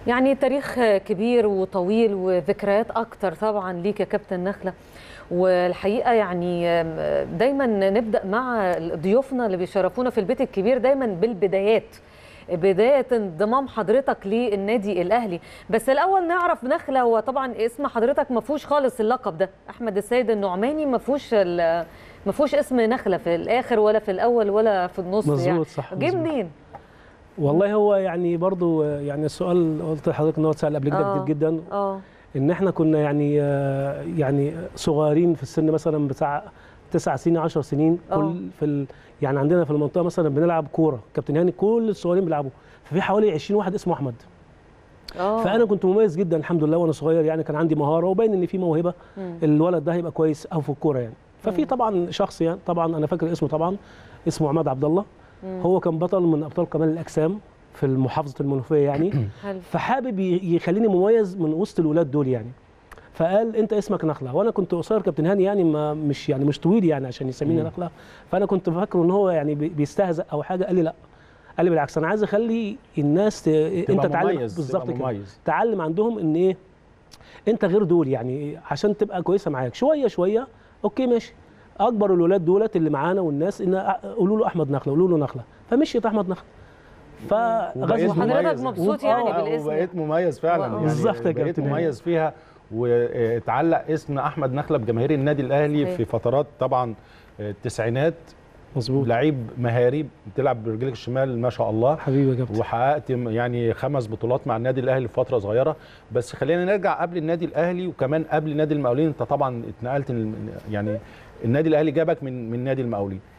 يعني تاريخ كبير وطويل وذكريات اكتر طبعا ليك يا كابتن نخله والحقيقه يعني دايما نبدا مع ضيوفنا اللي بيشرفونا في البيت الكبير دايما بالبدايات بدايه انضمام حضرتك للنادي الاهلي بس الاول نعرف نخله هو طبعا اسم حضرتك ما فيهوش خالص اللقب ده احمد السيد النعماني ما فيهوش ما فيهوش اسم نخله في الاخر ولا في الاول ولا في النص مظبوط يعني صح جه مظبوط. منين والله هو يعني برضو يعني السؤال قلت لحضرتك ان هو اتسال قبل كده آه. كتير جدا اه ان احنا كنا يعني آه، يعني صغيرين في السن مثلا بتاع تسع سنين 10 سنين آه. كل في ال يعني عندنا في المنطقه مثلا بنلعب كوره كابتن هاني كل الصغيرين بيلعبوا ففي حوالي 20 واحد اسمه احمد اه فانا كنت مميز جدا الحمد لله وانا صغير يعني كان عندي مهاره وباين ان في موهبه مم. الولد ده هيبقى كويس او في الكوره يعني ففي مم. طبعا شخص يعني طبعا انا فاكر اسمه طبعا اسمه عماد عبد الله مم. هو كان بطل من ابطال كمال الاجسام في محافظه المنوفيه يعني حلو فحابب ي- يخليني مميز من وسط الولاد دول يعني فقال انت اسمك نخله وانا كنت قصير كابتن هاني يعني ما مش يعني مش طويل يعني عشان يسميني مم. نخله فانا كنت فاكره ان هو يعني بي- بيستهزأ او حاجه قال لي لا قال لي بالعكس انا عايز اخلي الناس ت... انت تبقى تعلم مميز بالظبط تبقى كده مميز تعلم عندهم ان ايه انت غير دول يعني عشان تبقى كويسه معاك شويه شويه اوكي ماشي اكبر الولاد دولت اللي معانا والناس ان قولوا له احمد نخله قولوا له نخله فمشيت احمد نخله فغزو وحضرتك مميز. مبسوط آه، يعني آه، بالاسم وبقيت مميز فعلا واو. يعني بالظبط يا بقيت كابتن هاني. مميز فيها واتعلق اسم احمد نخله بجماهير النادي الاهلي صحيح. في فترات طبعا التسعينات مظبوط لعيب مهاري بتلعب برجلك الشمال ما شاء الله حبيبي يا كابتن وحققت يعني خمس بطولات مع النادي الاهلي في فتره صغيره بس خلينا نرجع قبل النادي الاهلي وكمان قبل نادي المقاولين انت طبعا اتنقلت ال- يعني النادي الاهلي جابك من من نادي المقاولين